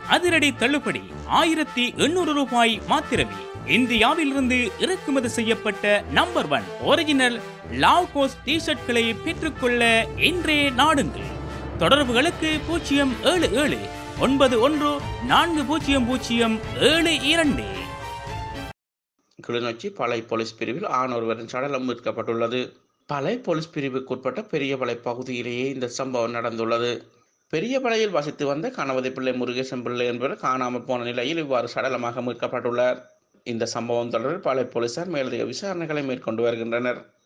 அதிரடி தள்ளுபடி ஆயிரத்தி எண்ணூறு ரூபாய் மாத்திரமே இந்தியாவிலிருந்து இறக்குமதி செய்யப்பட்ட நம்பர் ஒன் ஒரிஜினல் லாவ்கோஸ் டி ஷர்ட்களை பெற்றுக்கொள்ள இன்றே நாடுங்கள் தொடர்புகளுக்கு பூஜ்ஜியம் ஏழு ஏழு ஒன்பது ஒன்று நான்கு பூஜ்ஜியம் பூஜ்ஜியம் ஏழு இரண்டு கிளிநொச்சி பளை போலீஸ் பிரிவில் ஆண் ஒருவரின் சடலம் மீட்கப்பட்டுள்ளது பளை போலீஸ் பிரிவுக்குட்பட்ட பெரியபளை பகுதியிலேயே இந்த சம்பவம் நடந்துள்ளது பெரியபளையில் வசித்து வந்த கணபதி பிள்ளை முருகேசன் பிள்ளை என்பவர் காணாமல் போன நிலையில் இவ்வாறு சடலமாக மீட்கப்பட்டுள்ளார் இந்த சம்பவம் தொடர்பில் பளை போலீசார் மேலதிக விசாரணைகளை மேற்கொண்டு வருகின்றனர்